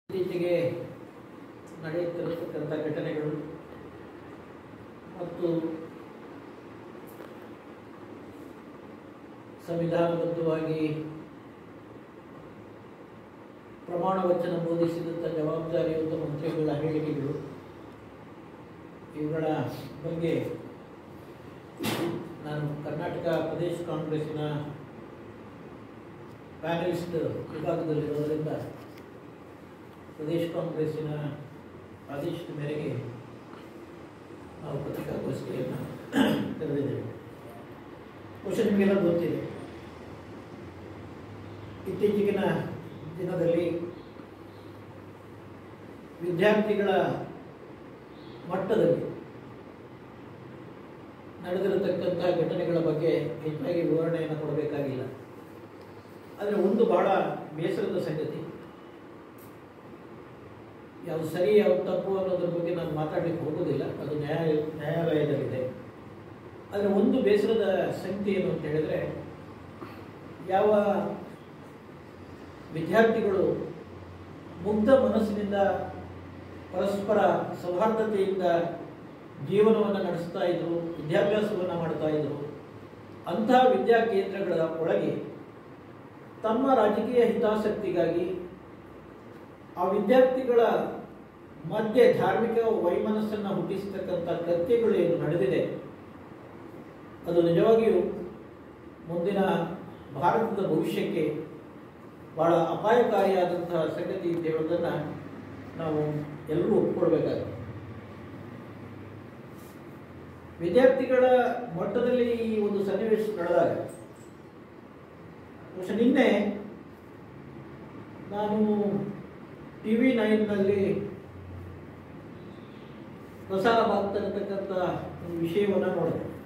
ಇತ್ತೀಚೆಗೆ ನಡೆಯುತ್ತಿರತಕ್ಕಂಥ ಘಟನೆಗಳು ಮತ್ತು ಸಂವಿಧಾನಬದ್ಧವಾಗಿ ಪ್ರಮಾಣ ವಚನ ಬೋಧಿಸಿದಂಥ ಜವಾಬ್ದಾರಿಯುತ ಮಂತ್ರಿಗಳ ಹೇಳಿಕೆಗಳು ಇವುಗಳ ಬಗ್ಗೆ ನಾನು ಕರ್ನಾಟಕ ಪ್ರದೇಶ ಕಾಂಗ್ರೆಸ್ಸಿನ ಪ್ಯಾನಲಿಸ್ಟ್ ವಿಭಾಗದಲ್ಲಿರೋದರಿಂದ ಪ್ರದೇಶ ಕಾಂಗ್ರೆಸ್ಸಿನ ಆದೇಶದ ಮೇರೆಗೆ ನಾವು ಪತ್ರಿಕಾಗೋಷ್ಠಿಯನ್ನು ಕರೆದಿದ್ದೇವೆ ಬಹುಶಃ ನಿಮಗೆಲ್ಲ ಗೊತ್ತಿದೆ ಇತ್ತೀಚೆಗಿನ ದಿನದಲ್ಲಿ ವಿದ್ಯಾರ್ಥಿಗಳ ಮಟ್ಟದಲ್ಲಿ ನಡೆದಿರತಕ್ಕಂಥ ಘಟನೆಗಳ ಬಗ್ಗೆ ಹೆಚ್ಚಾಗಿ ವಿವರಣೆಯನ್ನು ಕೊಡಬೇಕಾಗಿಲ್ಲ ಆದರೆ ಒಂದು ಬಹಳ ಬೇಸರದ ಸಂಗತಿ ಯಾವುದು ಸರಿ ಯಾವುದು ತಪ್ಪು ಅನ್ನೋದ್ರ ಬಗ್ಗೆ ನಾನು ಮಾತಾಡಲಿಕ್ಕೆ ಹೋಗೋದಿಲ್ಲ ಅದು ನ್ಯಾಯ ನ್ಯಾಯಾಲಯದಲ್ಲಿದೆ ಆದರೆ ಒಂದು ಬೇಸರದ ಸಂಗತಿ ಏನು ಅಂತ ಹೇಳಿದರೆ ಯಾವ ವಿದ್ಯಾರ್ಥಿಗಳು ಮುಗ್ಧ ಮನಸ್ಸಿನಿಂದ ಪರಸ್ಪರ ಸೌಹಾರ್ದತೆಯಿಂದ ಜೀವನವನ್ನು ನಡೆಸ್ತಾ ಇದ್ರು ವಿದ್ಯಾಭ್ಯಾಸವನ್ನು ಮಾಡ್ತಾ ಇದ್ರು ಅಂತಹ ವಿದ್ಯಾಕೇಂದ್ರಗಳ ಒಳಗೆ ತಮ್ಮ ರಾಜಕೀಯ ಹಿತಾಸಕ್ತಿಗಾಗಿ ಆ ವಿದ್ಯಾರ್ಥಿಗಳ ಮಧ್ಯೆ ಧಾರ್ಮಿಕ ವೈಮನಸ್ಸನ್ನು ಹುಟ್ಟಿಸತಕ್ಕಂಥ ಕೃತ್ಯಗಳು ಏನು ನಡೆದಿದೆ ಅದು ನಿಜವಾಗಿಯೂ ಮುಂದಿನ ಭಾರತದ ಭವಿಷ್ಯಕ್ಕೆ ಬಹಳ ಅಪಾಯಕಾರಿಯಾದಂತಹ ಸಂಗತಿ ಅಂತ ಹೇಳೋದನ್ನು ನಾವು ಎಲ್ಲರೂ ಒಪ್ಕೊಳ್ಬೇಕಾಗುತ್ತೆ ವಿದ್ಯಾರ್ಥಿಗಳ ಮಟ್ಟದಲ್ಲಿ ಈ ಒಂದು ಸನ್ನಿವೇಶ ನಡೆದಾಗ ಬಹುಶಃ ನಿನ್ನೆ ನಾನು ಟಿ ವಿ ನೈನ್ನಲ್ಲಿ ಪ್ರಸಾರವಾಗ್ತಿರತಕ್ಕಂಥ ಒಂದು ವಿಷಯವನ್ನು ನೋಡಿದೆ